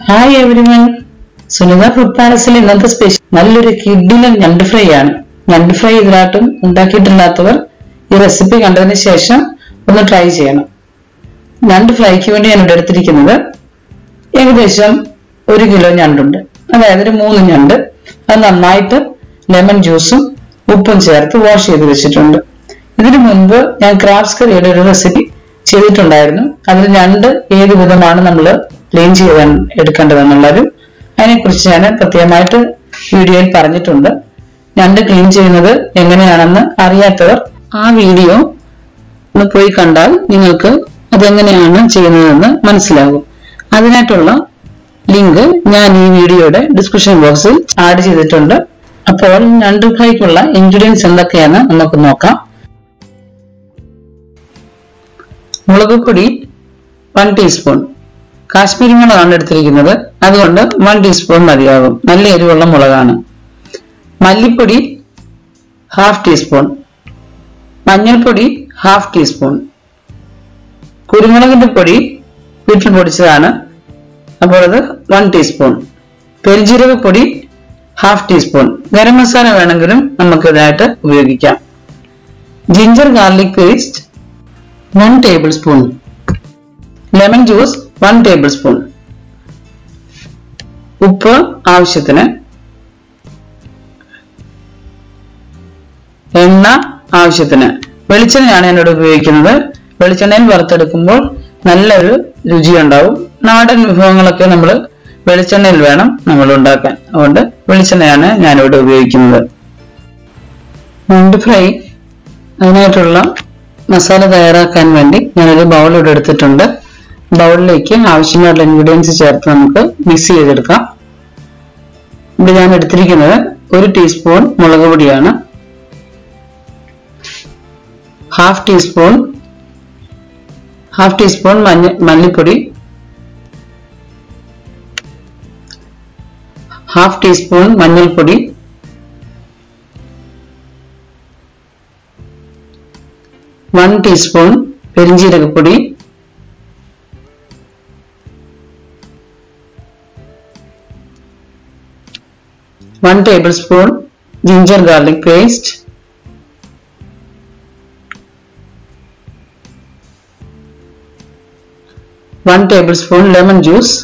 hi everyone Sunitha food പാലസിൽ ഇന്നത്തെ special നല്ലൊരു കിഡിലും ഞണ്ട് ഫ്രൈ ആണ് ഞണ്ട് ഫ്രൈ ഇതിനായിട്ടും ഉണ്ടാക്കിയിട്ടില്ലാത്തവർ ഈ റെസിപ്പി കണ്ടതിന് ശേഷം ഒന്ന് ട്രൈ ചെയ്യണം ഞണ്ട് ഫ്രൈക്ക് വേണ്ടി ഞാൻ ഇവിടെ എടുത്തിരിക്കുന്നത് ഏകദേശം ഒരു കിലോ ഞണ്ടുണ്ട് അതായത് ഒരു മൂന്ന് ഞണ്ട് അത് നന്നായിട്ട് ലെമൺ ജ്യൂസും ഉപ്പും ചേർത്ത് വാഷ് ചെയ്ത് വെച്ചിട്ടുണ്ട് ഇതിനു മുൻപ് ഞാൻ ക്രാബ്സ് കറിയുടെ ഒരു റെസിപ്പി ചെയ്തിട്ടുണ്ടായിരുന്നു അതിൽ ഞണ്ട് ഏത് വിധമാണ് നമ്മൾ ക്ലീൻ ചെയ്ത് എടുക്കേണ്ടതെന്നുള്ളതും അതിനെക്കുറിച്ച് ഞാൻ പ്രത്യേകമായിട്ട് വീഡിയോയിൽ പറഞ്ഞിട്ടുണ്ട് ഞണ്ട് ക്ലീൻ ചെയ്യുന്നത് എങ്ങനെയാണെന്ന് അറിയാത്തവർ ആ വീഡിയോ ഒന്ന് പോയി കണ്ടാൽ നിങ്ങൾക്ക് അതെങ്ങനെയാണ് ചെയ്യുന്നതെന്ന് മനസ്സിലാകും അതിനായിട്ടുള്ള ലിങ്ക് ഞാൻ ഈ വീഡിയോയുടെ ഡിസ്ക്രിപ്ഷൻ ബോക്സിൽ ആഡ് ചെയ്തിട്ടുണ്ട് അപ്പോൾ ഞണ്ട് ഫ്രൈക്കുള്ള ഇൻഗ്രീഡിയൻസ് എന്തൊക്കെയാണ് നമുക്ക് നോക്കാം മുളക് പൊടി വൺ ടീസ്പൂൺ കാശ്മീരി മുളകാണ് എടുത്തിരിക്കുന്നത് അതുകൊണ്ട് വൺ ടീസ്പൂൺ മതിയാകും നല്ല എരിവുള്ള മുളകാണ് മല്ലിപ്പൊടി ഹാഫ് ടീസ്പൂൺ മഞ്ഞൾപ്പൊടി ഹാഫ് ടീസ്പൂൺ കുരുമുളകിന്റെ പൊടി വീട്ടിൽ പൊടിച്ചതാണ് അപ്പോൾ അത് വൺ ടീസ്പൂൺ പെരിഞ്ജീരക പൊടി ഹാഫ് ടീസ്പൂൺ ഗരം മസാല വേണമെങ്കിലും നമുക്ക് ഇതായിട്ട് ഉപയോഗിക്കാം ginger garlic paste one tablespoon lemon juice one tablespoon ഉപ്പ് ആവശ്യത്തിന് എണ്ണ ആവശ്യത്തിന് വെളിച്ചെണ്ണയാണ് ഞാനിവിടെ ഉപയോഗിക്കുന്നത് വെളിച്ചെണ്ണയിൽ വറുത്തെടുക്കുമ്പോൾ നല്ലൊരു രുചിയുണ്ടാവും നാടൻ വിഭവങ്ങളൊക്കെ നമ്മൾ വെളിച്ചെണ്ണയിൽ വേണം നമ്മൾ ഉണ്ടാക്കാൻ അതുകൊണ്ട് വെളിച്ചെണ്ണയാണ് ഞാനിവിടെ ഉപയോഗിക്കുന്നത് ഞണ്ട് ഫ്രൈ അതിനായിട്ടുള്ള മസാല തയ്യാറാക്കാൻ വേണ്ടി ഞാനൊരു ബൗൾ ഇവിടെ എടുത്തിട്ടുണ്ട് ബൗളിലേക്ക് ആവശ്യമായിട്ടുള്ള ഇൻഗ്രീഡിയൻസ് ചേർത്ത് നമുക്ക് മിക്സ് ചെയ്തെടുക്കാം ഇവിടെ ഞാൻ എടുത്തിരിക്കുന്നത് ഒരു ടീസ്പൂൺ മുളക് പൊടിയാണ് ഹാഫ് ടീസ്പൂൺ ഹാഫ് ടീസ്പൂൺ മഞ്ഞ മല്ലിപ്പൊടി ഹാഫ് ടീസ്പൂൺ മഞ്ഞൾപ്പൊടി വൺ ടീസ്പൂൺ പെരിഞ്ജീരകപ്പൊടി one tablespoon ginger garlic paste one tablespoon lemon juice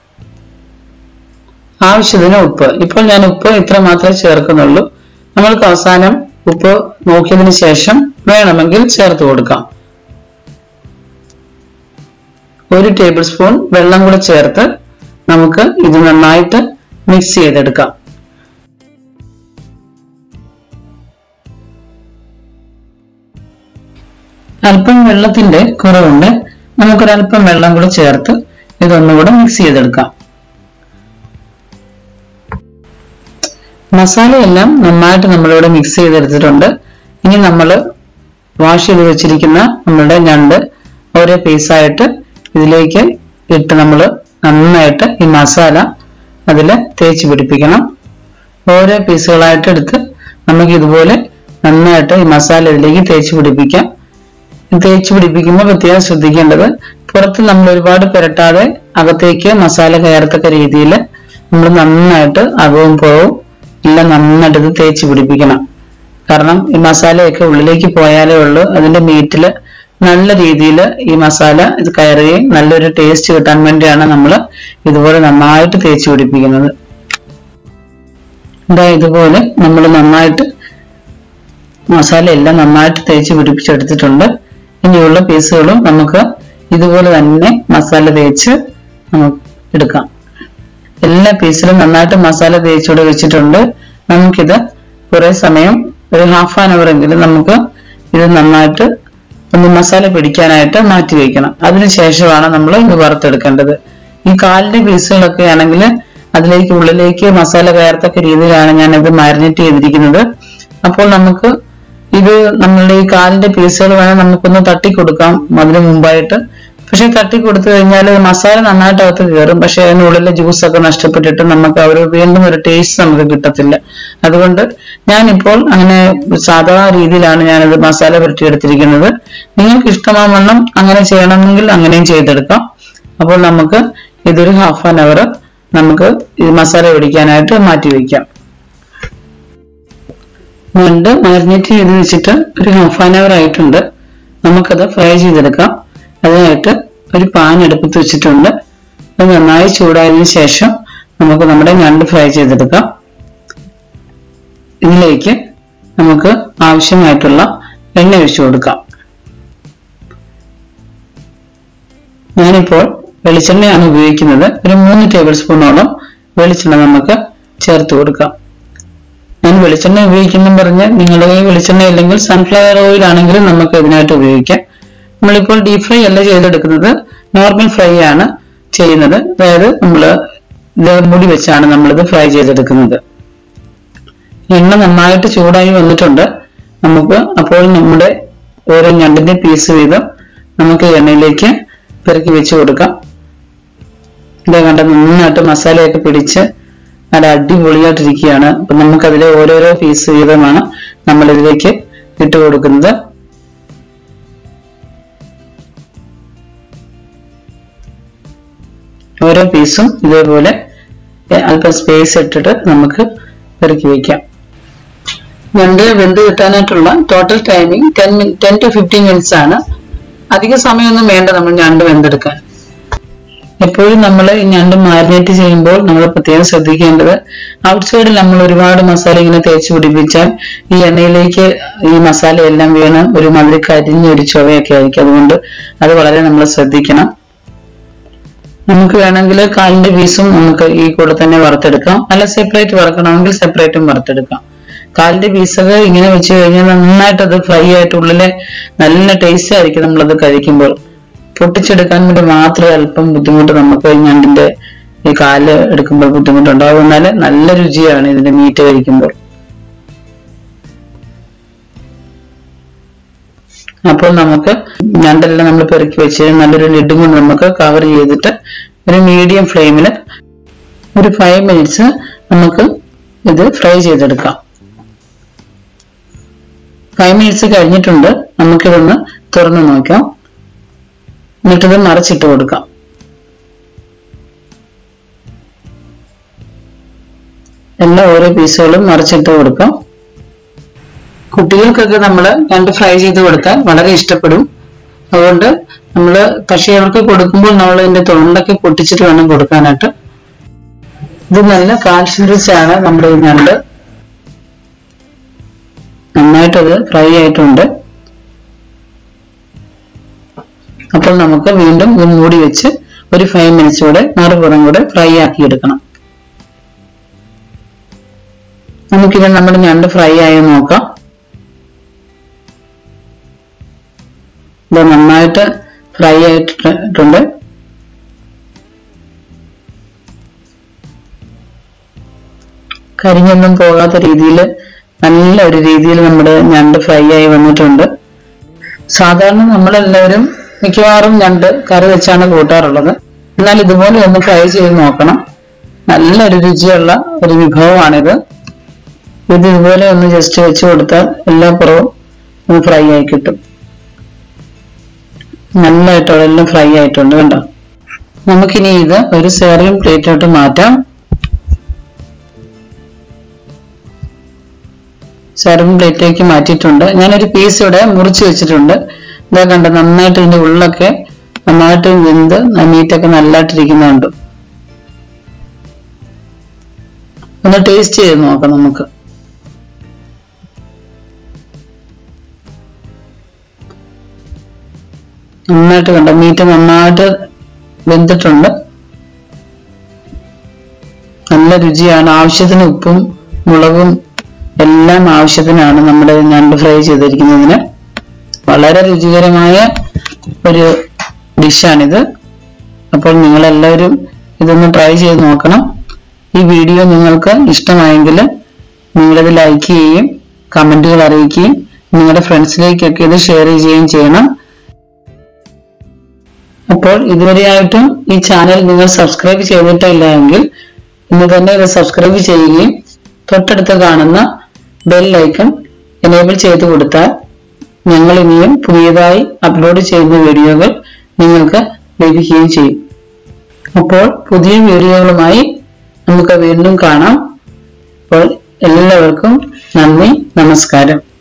ആവശ്യത്തിന് ഉപ്പ് ഇപ്പോൾ ഞാൻ ഉപ്പ് ഇത്ര മാത്രമേ ചേർക്കുന്നുള്ളൂ നമ്മൾക്ക് അവസാനം ഉപ്പ് നോക്കിയതിന് ശേഷം വേണമെങ്കിൽ ചേർത്ത് കൊടുക്കാം ഒരു ടേബിൾ സ്പൂൺ വെള്ളം കൂടെ ചേർത്ത് നമുക്ക് ഇത് നന്നായിട്ട് മിക്സ് ചെയ്തെടുക്കാം അല്പം വെള്ളത്തിന്റെ കുറവുണ്ട് നമുക്കൊരല്പം വെള്ളം കൂടെ ചേർത്ത് ഇതൊന്നുകൂടെ മിക്സ് ചെയ്തെടുക്കാം മസാലയെല്ലാം നന്നായിട്ട് നമ്മളിവിടെ മിക്സ് ചെയ്തെടുത്തിട്ടുണ്ട് ഇനി നമ്മൾ വാഷ് ചെയ്ത് വെച്ചിരിക്കുന്ന നമ്മളുടെ ഞണ്ട് ഓരോ പീസായിട്ട് ഇതിലേക്ക് ഇട്ട് നമ്മൾ നന്നായിട്ട് ഈ മസാല അതിൽ തേച്ച് പിടിപ്പിക്കണം ഓരോ പീസുകളായിട്ട് എടുത്ത് നമുക്ക് ഇതുപോലെ നന്നായിട്ട് ഈ മസാല ഇതിലേക്ക് തേച്ച് പിടിപ്പിക്കാം തേച്ച് പിടിപ്പിക്കുമ്പോൾ പ്രത്യേകം ശ്രദ്ധിക്കേണ്ടത് പുറത്ത് നമ്മൾ ഒരുപാട് പുരട്ടാതെ അകത്തേക്ക് മസാല കയറത്തക്ക രീതിയിൽ നമ്മൾ നന്നായിട്ട് അകവും പുറവും എല്ലാം നന്നായിട്ട് ഇത് തേച്ച് പിടിപ്പിക്കണം കാരണം ഈ മസാലയൊക്കെ ഉള്ളിലേക്ക് പോയാലേ ഉള്ളൂ അതിന്റെ മീറ്റിൽ നല്ല രീതിയിൽ ഈ മസാല ഇത് കയറുകയും നല്ലൊരു ടേസ്റ്റ് കിട്ടാൻ വേണ്ടിയാണ് നമ്മൾ ഇതുപോലെ നന്നായിട്ട് തേച്ച് പിടിപ്പിക്കുന്നത് ഇതാ ഇതുപോലെ നമ്മൾ നന്നായിട്ട് മസാല എല്ലാം നന്നായിട്ട് തേച്ച് പിടിപ്പിച്ചെടുത്തിട്ടുണ്ട് ഇനിയുള്ള പീസുകളും നമുക്ക് ഇതുപോലെ തന്നെ മസാല തേച്ച് നമുക്ക് എടുക്കാം എല്ലാ പീസിലും നന്നായിട്ട് മസാല തേച്ചുകൂടെ വെച്ചിട്ടുണ്ട് നമുക്കിത് കുറെ സമയം ഒരു ഹാഫ് ആൻ അവർ എങ്കിലും നമുക്ക് ഇത് നന്നായിട്ട് ഒന്ന് മസാല പിടിക്കാനായിട്ട് മാറ്റി വെക്കണം അതിനുശേഷമാണ് നമ്മൾ ഇത് വറുത്തെടുക്കേണ്ടത് ഈ കാലിന്റെ പീസുകളൊക്കെ ആണെങ്കിൽ അതിലേക്ക് ഉള്ളിലേക്ക് മസാല കയറത്തക്ക രീതിയിലാണ് ഞാൻ ഇത് മാരിനേറ്റ് ചെയ്തിരിക്കുന്നത് അപ്പോൾ നമുക്ക് ഇത് നമ്മളുടെ ഈ കാലിന്റെ പീസുകൾ വേണം നമുക്കൊന്ന് തട്ടിക്കൊടുക്കാം അതിന് മുമ്പായിട്ട് പക്ഷെ തട്ടി കൊടുത്തു കഴിഞ്ഞാൽ മസാല നന്നായിട്ട് അകത്ത് കയറും പക്ഷെ അതിനുള്ളിലെ ജ്യൂസൊക്കെ നഷ്ടപ്പെട്ടിട്ട് നമുക്ക് അവർ വീണ്ടും ഒരു ടേസ്റ്റ് നമുക്ക് കിട്ടത്തില്ല അതുകൊണ്ട് ഞാനിപ്പോൾ അങ്ങനെ സാധാ രീതിയിലാണ് ഞാനത് മസാല പുരട്ടിയെടുത്തിരിക്കുന്നത് നിങ്ങൾക്ക് ഇഷ്ടമാവണ്ണം അങ്ങനെ ചെയ്യണമെങ്കിൽ അങ്ങനെയും ചെയ്തെടുക്കാം അപ്പോൾ നമുക്ക് ഇതൊരു ഹാഫ് ആൻ അവർ നമുക്ക് ഈ മസാല പിടിക്കാനായിട്ട് മാറ്റി വയ്ക്കാം ഞണ്ട് മാരിനേറ്റ് ചെയ്ത് വെച്ചിട്ട് ഒരു ഹാഫ് ആൻ അവർ ആയിട്ടുണ്ട് നമുക്കത് ഫ്രൈ ചെയ്തെടുക്കാം അതിനായിട്ട് ഒരു പാൻ അടുപ്പത്ത് വെച്ചിട്ടുണ്ട് അത് നന്നായി ചൂടായതിനു ശേഷം നമുക്ക് നമ്മുടെ ഞണ്ട് ഫ്രൈ ചെയ്തെടുക്കാം ഇതിലേക്ക് നമുക്ക് ആവശ്യമായിട്ടുള്ള എണ്ണ ഒഴിച്ചു കൊടുക്കാം ഞാനിപ്പോൾ വെളിച്ചെണ്ണയാണ് ഉപയോഗിക്കുന്നത് ഒരു മൂന്ന് ടേബിൾ സ്പൂണോളം വെളിച്ചെണ്ണ നമുക്ക് ചേർത്ത് കൊടുക്കാം ഞാൻ വെളിച്ചെണ്ണ ഉപയോഗിക്കുന്നു പറഞ്ഞ് നിങ്ങളുടെ കയ്യിൽ വെളിച്ചെണ്ണ ഇല്ലെങ്കിൽ സൺഫ്ലവർ ഓയിൽ ആണെങ്കിലും നമുക്ക് ഇതിനായിട്ട് ഉപയോഗിക്കാം നമ്മളിപ്പോൾ ഡീപ് ഫ്രൈ അല്ല ചെയ്തെടുക്കുന്നത് നോർമൽ ഫ്രൈ ആണ് ചെയ്യുന്നത് അതായത് നമ്മൾ ഇത് മുടി വെച്ചാണ് നമ്മളിത് ഫ്രൈ ചെയ്തെടുക്കുന്നത് എണ്ണ നന്നായിട്ട് ചൂടായി വന്നിട്ടുണ്ട് നമുക്ക് അപ്പോൾ നമ്മുടെ ഓരോ ഞണ്ടിന്റെ പീസ് വീതം നമുക്ക് എണ്ണയിലേക്ക് പെറുക്കി വെച്ച് കൊടുക്കാം ഇതേ കണ്ട നന്നായിട്ട് മസാലയൊക്കെ പിടിച്ച് നല്ല അടിപൊളിയായിട്ടിരിക്കുകയാണ് അപ്പൊ നമുക്കതിലെ ഓരോരോ പീസ് വീതമാണ് നമ്മൾ ഇതിലേക്ക് ഇട്ട് കൊടുക്കുന്നത് ഓരോ പീസും ഇതേപോലെ അല്പം സ്പേസ് ഇട്ടിട്ട് നമുക്ക് പെറുക്കി വയ്ക്കാം ഞണ്ട് വെന്ത് കിട്ടാനായിട്ടുള്ള total timing ten ten to fifteen minutes ആണ് അധിക സമയമൊന്നും വേണ്ട നമ്മൾ ഞണ്ട് വെന്തെടുക്കാൻ എപ്പോഴും നമ്മൾ ഈ ഞണ്ട് മാരിനേറ്റ് ചെയ്യുമ്പോൾ നമ്മൾ പ്രത്യേകം ശ്രദ്ധിക്കേണ്ടത് ഔട്ട് സൈഡിൽ നമ്മൾ ഒരുപാട് മസാല ഇങ്ങനെ തേച്ച് പിടിപ്പിച്ചാൽ ഈ എണ്ണയിലേക്ക് ഈ മസാല എല്ലാം വീണ് ഒരു മാതിരി കരിഞ്ഞൊരു ചുവയൊക്കെ ആയിരിക്കും അതുകൊണ്ട് അത് വളരെ നമ്മൾ ശ്രദ്ധിക്കണം നമുക്ക് വേണമെങ്കിൽ കാലിന്റെ പീസും നമുക്ക് ഈ കൂടെ തന്നെ വറുത്തെടുക്കാം അല്ല സെപ്പറേറ്റ് വറുക്കണമെങ്കിൽ സെപ്പറേറ്റും വറുത്തെടുക്കാം കാലിന്റെ പീസൊക്കെ ഇങ്ങനെ വെച്ച് കഴിഞ്ഞാൽ നന്നായിട്ട് അത് ഫ്രൈ ആയിട്ട് ഉള്ളിലെ നല്ല ടേസ്റ്റ് ആയിരിക്കും നമ്മളത് കഴിക്കുമ്പോൾ പൊട്ടിച്ചെടുക്കാൻ വേണ്ടി മാത്രമേ അല്പം ബുദ്ധിമുട്ട് നമുക്ക് ഈ ഞണ്ടിന്റെ ഈ കാല് എടുക്കുമ്പോൾ ബുദ്ധിമുട്ടുണ്ടാവും എന്നാൽ നല്ല രുചിയാണ് ഇതിന്റെ മീറ്റ് കഴിക്കുമ്പോൾ അപ്പോൾ നമുക്ക് ഞണ്ടെല്ലാം നമ്മൾ പെറുക്കി വെച്ച് നല്ലൊരു ലിഡും കൊണ്ട് നമുക്ക് കവർ ചെയ്തിട്ട് ഒരു മീഡിയം ഫ്ലെയിമിൽ ഒരു ഫൈവ് മിനിറ്റ്സ് നമുക്ക് ഇത് ഫ്രൈ ചെയ്തെടുക്കാം ഫൈവ് മിനിറ്റ്സ് കഴിഞ്ഞിട്ടുണ്ട് നമുക്കിതൊന്ന് തുറന്നു നോക്കാം എന്നിട്ടിത് മറച്ചിട്ട് കൊടുക്കാം എല്ലാ ഓരോ പീസുകളും മറിച്ചിട്ട് കൊടുക്കാം കുട്ടികൾക്കൊക്കെ നമ്മൾ രണ്ട് ഫ്രൈ ചെയ്ത് കൊടുത്താൽ വളരെ ഇഷ്ടപ്പെടും അതുകൊണ്ട് നമ്മൾ പക്ഷികൾക്ക് കൊടുക്കുമ്പോൾ നമ്മൾ ഇതിന്റെ തൊണ്ടൊക്കെ പൊട്ടിച്ചിട്ട് വേണം കൊടുക്കാനായിട്ട് ഇത് നല്ല കാൽഷ്യം റിച്ച് ആണ് നമ്മുടെ ഈ ഞണ്ട് നന്നായിട്ടത് ഫ്രൈ ആയിട്ടുണ്ട് അപ്പോൾ നമുക്ക് വീണ്ടും ഇത് മൂടി വെച്ച് ഒരു ഫൈവ് മിനിറ്റ്സ് കൂടെ മറുപുറം കൂടെ ഫ്രൈ ആക്കി എടുക്കണം നമുക്കിത് നമ്മുടെ ഞണ്ട് ഫ്രൈ ആയി നോക്കാം ഇത് നന്നായിട്ട് ഫ്രൈ ആയിട്ടുണ്ട് കരിഞ്ഞൊന്നും പോകാത്ത രീതിയിൽ നല്ല ഒരു രീതിയിൽ നമ്മുടെ ഞണ്ട് ഫ്രൈ ആയി വന്നിട്ടുണ്ട് സാധാരണ നമ്മളെല്ലാവരും മിക്കവാറും ഞണ്ട് കറി വെച്ചാണ് കൂട്ടാറുള്ളത് എന്നാൽ ഇതുപോലെ ഒന്ന് ഫ്രൈ ചെയ്ത് നോക്കണം നല്ലൊരു രുചിയുള്ള ഒരു വിഭവമാണിത് ഇത് ഇതുപോലെ ഒന്ന് ജസ്റ്റ് വെച്ച് കൊടുത്താൽ എല്ലാ പുറവും ഒന്ന് ഫ്രൈ ആയി കിട്ടും നല്ലതായിട്ടുള്ള എല്ലാം ഫ്രൈ ആയിട്ടുണ്ട് കണ്ടോ നമുക്കിനി ഇത് ഒരു സെറിയും പ്ലേറ്റോട്ട് മാറ്റാം സെർവിംഗ് പ്ലേറ്റിലേക്ക് മാറ്റിയിട്ടുണ്ട് ഞാനൊരു പീസ് ഇവിടെ മുറിച്ച് വെച്ചിട്ടുണ്ട് ഇതാ കണ്ട നന്നായിട്ട് ഇതിന്റെ ഉള്ളൊക്കെ നന്നായിട്ട് വെന്ത് മീറ്റൊക്കെ നല്ലതായിട്ടിരിക്കുന്നുണ്ട് ഒന്ന് ടേസ്റ്റ് ചെയ്ത് നോക്കാം നമുക്ക് നന്നായിട്ട് കണ്ട മീറ്റ് നന്നായിട്ട് വെന്തിട്ടുണ്ട് നല്ല രുചിയാണ് ആവശ്യത്തിന് ഉപ്പും മുളകും എല്ലാം ആവശ്യത്തിനാണ് നമ്മുടെ ഞണ്ട് ഫ്രൈ ചെയ്തിരിക്കുന്നതിന് വളരെ രുചികരമായ ഒരു ഡിഷാണിത് അപ്പോൾ നിങ്ങളെല്ലാവരും ഇതൊന്ന് ട്രൈ ചെയ്ത് നോക്കണം ഈ വീഡിയോ നിങ്ങൾക്ക് ഇഷ്ടമായെങ്കിൽ നിങ്ങളിത് ലൈക്ക് ചെയ്യുകയും കമന്റുകൾ അറിയിക്കുകയും നിങ്ങളുടെ ഫ്രണ്ട്സിലേക്കൊക്കെ ഇത് ഷെയർ ചെയ്യുകയും ചെയ്യണം അപ്പോൾ ഇതുവരെയായിട്ടും ഈ ചാനൽ നിങ്ങൾ സബ്സ്ക്രൈബ് ചെയ്തിട്ടില്ല എങ്കിൽ ഇന്ന് തന്നെ ഇത് സബ്സ്ക്രൈബ് ചെയ്യുകയും തൊട്ടടുത്ത് കാണുന്ന ബെൽ ഐക്കൺ എനേബിൾ ചെയ്ത് കൊടുത്താൽ ഞങ്ങൾ ഇനിയും പുതിയതായി അപ്ലോഡ് ചെയ്യുന്ന വീഡിയോകൾ നിങ്ങൾക്ക് ലഭിക്കുകയും ചെയ്യും അപ്പോൾ പുതിയ വീഡിയോകളുമായി നമുക്ക് വീണ്ടും കാണാം അപ്പോൾ എല്ലാവർക്കും നന്ദി നമസ്കാരം